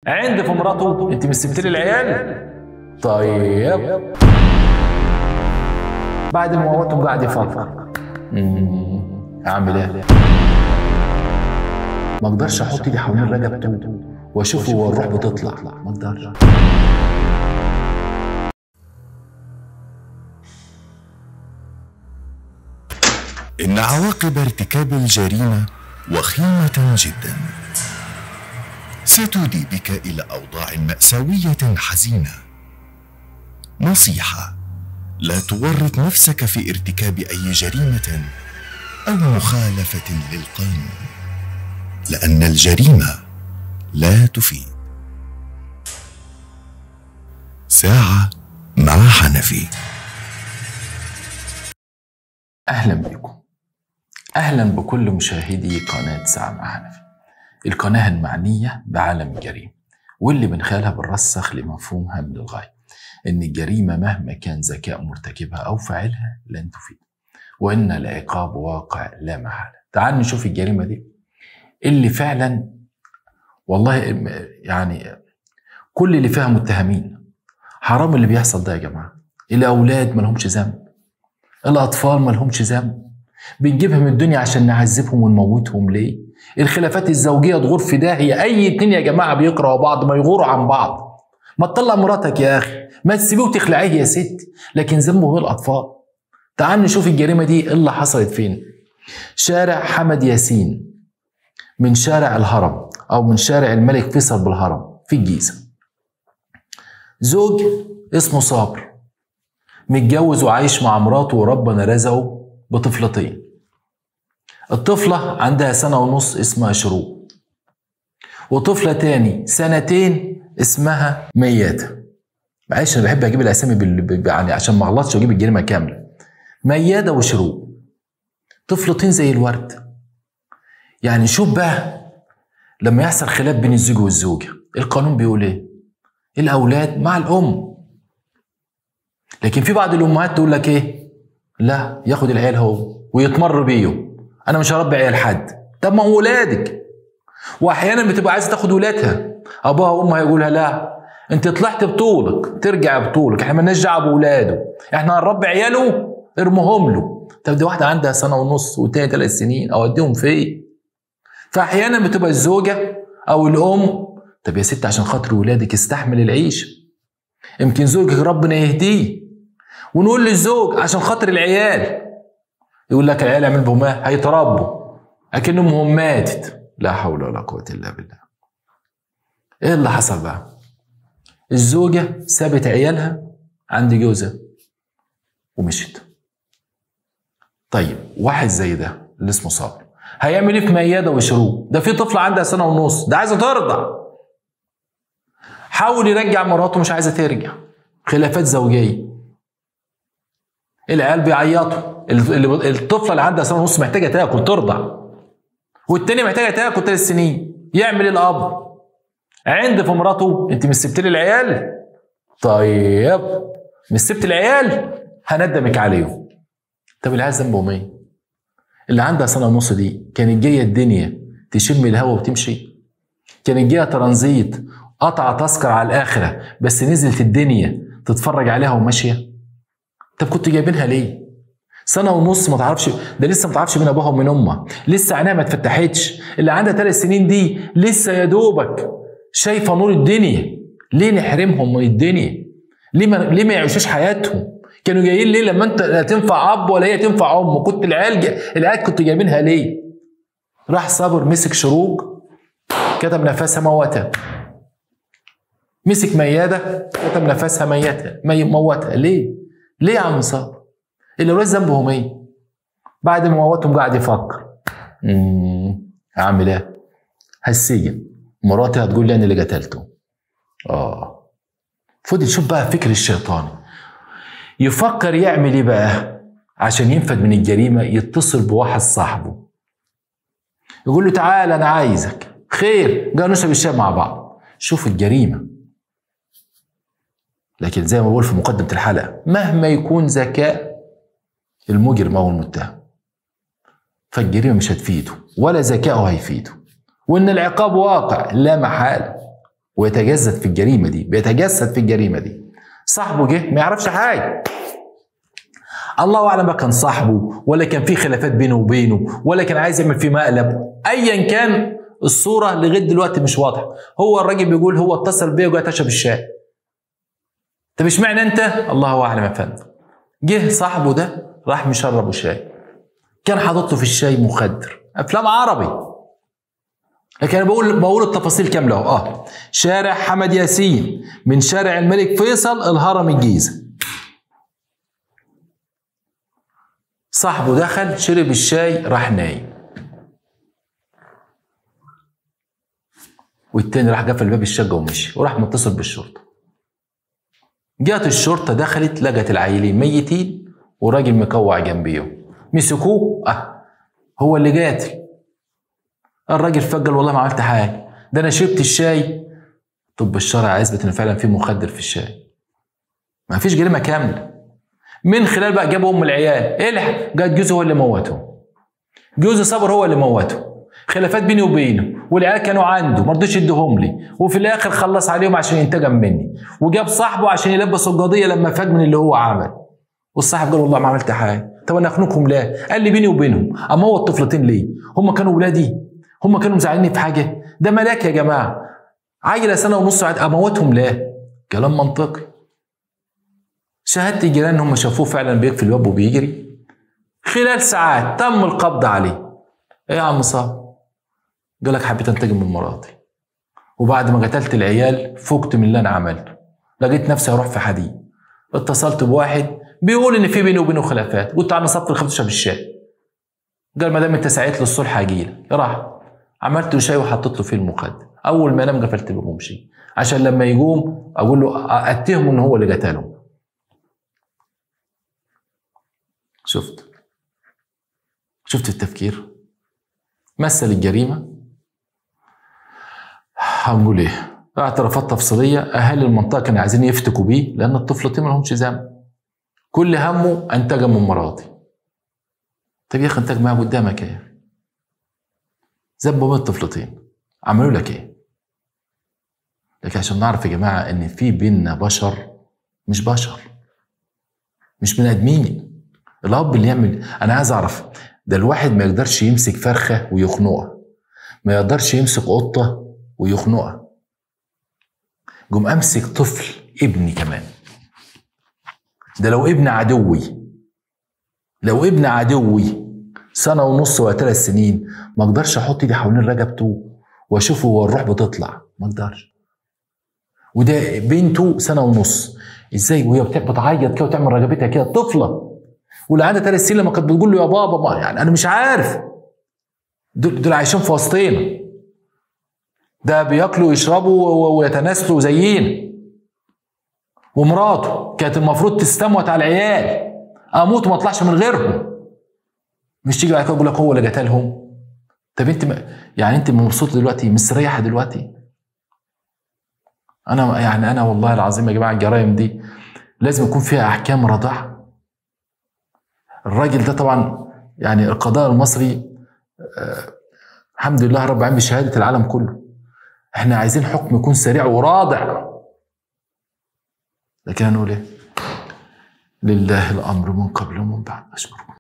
عند في مراته انت مش سبت لي العيال طيب بعد ما موتهم قاعد يفكر أمم، اعمل ايه ما اقدرش احط ايدي حوالين رقبته واشوفه هو الروح بتطلع ما اقدرش إن عواقب ارتكاب الجريمة وخيمة جدا ستودي بك إلى أوضاع مأساوية حزينة نصيحة لا تورط نفسك في ارتكاب أي جريمة أو مخالفة للقانون لأن الجريمة لا تفيد ساعة مع حنفي اهلا بكم اهلا بكل مشاهدي قناه ساعه مع حنفي القناه المعنيه بعالم الجريمه واللي من خلالها بنرسخ لمفهوم هام للغايه ان الجريمه مهما كان ذكاء مرتكبها او فاعلها لن تفيد وان العقاب واقع لا محاله تعال نشوف الجريمه دي اللي فعلا والله يعني كل اللي فيها متهمين حرام اللي بيحصل ده يا جماعه الاولاد ما لهمش ذنب الأطفال ما لهمش ذنب بنجيبهم الدنيا عشان نعذبهم ونموتهم ليه؟ الخلافات الزوجية تغور في داهية أي اتنين يا جماعة بيكرهوا بعض ما يغوروا عن بعض ما تطلع مراتك يا أخي ما تسيبيه وتخلعيه يا ست لكن ذنبه هو الأطفال تعال نشوف الجريمة دي إيه اللي حصلت فين شارع حمد ياسين من شارع الهرم أو من شارع الملك فيصل بالهرم في الجيزة زوج اسمه صابر متجوز وعايش مع مراته وربنا رزقه بطفلتين الطفلة عندها سنة ونص اسمها شروق وطفلة تاني سنتين اسمها ميادة معلش انا بحب اجيب الاسامي بال... ب- يعني عشان ما اغلطش واجيب الجريمة كاملة ميادة وشروق طفلتين زي الورد يعني شوف بقى لما يحصل خلاف بين الزوج والزوجة القانون بيقول ايه الاولاد مع الام لكن في بعض الامهات تقول لك ايه لا ياخد العيال هو ويتمر بيه انا مش هربي عيال حد طب ما هو ولادك واحيانا بتبقى عايزه تاخد ولادها ابوها وامها يقولها لا انت طلعت بطولك ترجع بطولك احنا مالناش دعوه باولاده احنا هنربي عياله ارمهم له طب دي واحده عندها سنه ونص والتاني ثلاث سنين اوديهم فين فاحيانا بتبقى الزوجه او الام طب يا ست عشان خاطر ولادك استحمل العيشه يمكن زوجك ربنا يهديه ونقول للزوج عشان خاطر العيال يقول لك العيال يعمل بهم ايه؟ هيتربوا اكنهم هم ماتت لا حول ولا قوه الا بالله ايه اللي حصل بقى الزوجه سابت عيالها عند جوزها ومشت طيب واحد زي ده اللي اسمه صابر هيعمل ايه في مياده وشروق ده في طفله عندها سنه ونص ده عايزه ترضع حاول يرجع مراته مش عايزه ترجع خلافات زوجيه العيال بيعيطوا ال- ال- الطفله اللي عندها سنه ونص محتاجه تاكل ترضع والتاني محتاجه تاكل ثلاث سنين يعمل إيه الاب عند في مراته انت مش سبت لي العيال طيب مش سبت العيال هندمك عليهم طب العيال ذنبهم ايه اللي عندها سنه ونص دي كانت جايه الدنيا تشم الهوا وتمشي كانت جايه ترانزيت قطع تذكر على الاخره بس نزلت الدنيا تتفرج عليها وماشيه طب كنت جايبينها ليه؟ سنة ونص ما تعرفش ده لسه ما تعرفش مين ابوها ومين امها، لسه عينيها ما اتفتحتش، اللي عندها ثلاث سنين دي لسه يا دوبك شايفة نور الدنيا، ليه نحرمهم من الدنيا؟ ليه ما ليه ما يعيشوش حياتهم؟ كانوا جايين ليه لما انت لا تنفع اب ولا هي تنفع ام، كنت العيال جا... العيال كنت جايبينها ليه؟ راح صابر مسك شروق كتب نفسها موتها مسك ميادة كتب نفسها ميتها مي موتها ليه؟ ليه يا عم صابر؟ الأولاد ذنبهم إيه؟ بعد ما موتهم قاعد يفكر امم أعمل إيه؟ هالسجن مراتي هتقول لي أنا اللي قتلته آه فضل شوف بقى فكر الشيطاني يفكر يعمل إيه بقى؟ عشان ينفد من الجريمة يتصل بواحد صاحبه يقول له تعال أنا عايزك خير قالوا نشرب الشاي مع بعض شوف الجريمة لكن زي ما بقول في مقدمة الحلقة مهما يكون ذكاء المجرم أو المتهم فالجريمة مش هتفيده ولا ذكائه هيفيده وإن العقاب واقع لا محالة ويتجسد في الجريمه دي بيتجسد في الجريمه دي صاحبه جه ما يعرفش حاجه الله اعلم بقى كان صاحبه ولا كان في خلافات بينه وبينه ولا كان عايز يعمل فيه مقلب ايا كان الصوره لغايه دلوقتي مش واضحه هو الراجل بيقول هو اتصل بيا وجاي تشرب الشاي طب اشمعنى انت الله اعلم يا فندم جه صاحبه ده راح مشربه شاي كان حاطط له في الشاي مخدر افلام عربي لكن انا بقول بقول التفاصيل كامله اهو اه شارع حمد ياسين من شارع الملك فيصل الهرم الجيزه صاحبه دخل شرب الشاي راح نايم والتاني راح قفل باب الشقه ومشي وراح متصل بالشرطه جات الشرطه دخلت لقت العيلين ميتين وراجل مكوع جنبيهم مسكوه اه هو اللي قاتل الراجل فجل والله ما عملت حاجه ده انا شربت الشاي طب الشرع اثبت ان فعلا في مخدر في الشاي ما فيش جريمه كامله من خلال بقى جابوا ام العيال الحق جات جوزه هو اللي موته جوزي صبر هو اللي موته خلافات بيني وبينه والعيال كانوا عنده ما رضيش يديهم لي وفي الاخر خلص عليهم عشان ينتقم مني وجاب صاحبه عشان يلبسوا القضيه لما فاج من اللي هو عمل والصاحب قال والله ما عملت حاجه طب انا اخنقهم ليه؟ قال لي بيني وبينهم اما هو الطفلتين ليه؟ هم كانوا ولادي هم كانوا مزعليني في حاجه ده ملاك يا جماعه عيله سنه ونص قاعد اموتهم ليه؟ كلام منطقي شهادة الجيران هم شافوه فعلا بيقفل الباب وبيجري خلال ساعات تم القبض عليه ايه يا عم صاحب قال لك حبيت انتقم من مراتي وبعد ما قتلت العيال فقت من اللي انا عملته لقيت نفسي هروح في حديد اتصلت بواحد بيقول ان في بيني وبينه خلافات قلت انا صف الخبز اشرب الشاي قال ما دام انت سعيت للصلح هجيلك راح عملت له شاي وحطيت له فيه المخدر اول ما نام قفلت الباب ومشي عشان لما يقوم اقول له اتهمه ان هو اللي قتله شفت شفت التفكير مثل الجريمه هنقول ايه اعترافات تفصيليه اهالي المنطقه كانوا عايزين يفتكوا بيه لان الطفلتين ما لهمش ذنب كل همه انتقم من مراتي طب يا اخي انتج معاه قدامك ايه ذنبوا من الطفلتين عملوا لك ايه لكن عشان نعرف يا جماعه ان في بيننا بشر مش بشر مش بني ادمين الاب اللي يعمل انا عايز اعرف ده الواحد ما يقدرش يمسك فرخه ويخنقها ما يقدرش يمسك قطه ويخنقها قوم امسك طفل ابني كمان ده لو ابن عدوي لو ابن عدوي سنه ونص ولا ثلاث سنين ما اقدرش احط ايدي حوالين رقبته واشوفه هو الروح بتطلع ما اقدرش وده بنته سنه ونص ازاي وهي بتعيط كده وتعمل رقبتها كده طفله واللي عندها ثلاث سنين لما كانت بتقول له يا بابا ما يعني انا مش عارف دول, دول عايشين في وسطينا ده بياكلوا ويشربوا ويتناسلوا زينا ومراته كانت المفروض تستموت على العيال اموت وما اطلعش من غيرهم مش تيجي بعد كده تقول لك هو اللي قتلهم طب انت م... يعني انت مبسوطه دلوقتي مستريحه دلوقتي انا يعني انا والله العظيم يا جماعه الجرائم دي لازم يكون فيها احكام رادعه الراجل ده طبعا يعني القضاء المصري آه الحمد لله رب العالمين بشهاده العالم كله احنا عايزين حكم يكون سريع ورادع لكن هنقول ايه لله الامر من قبل ومن بعد اشكركم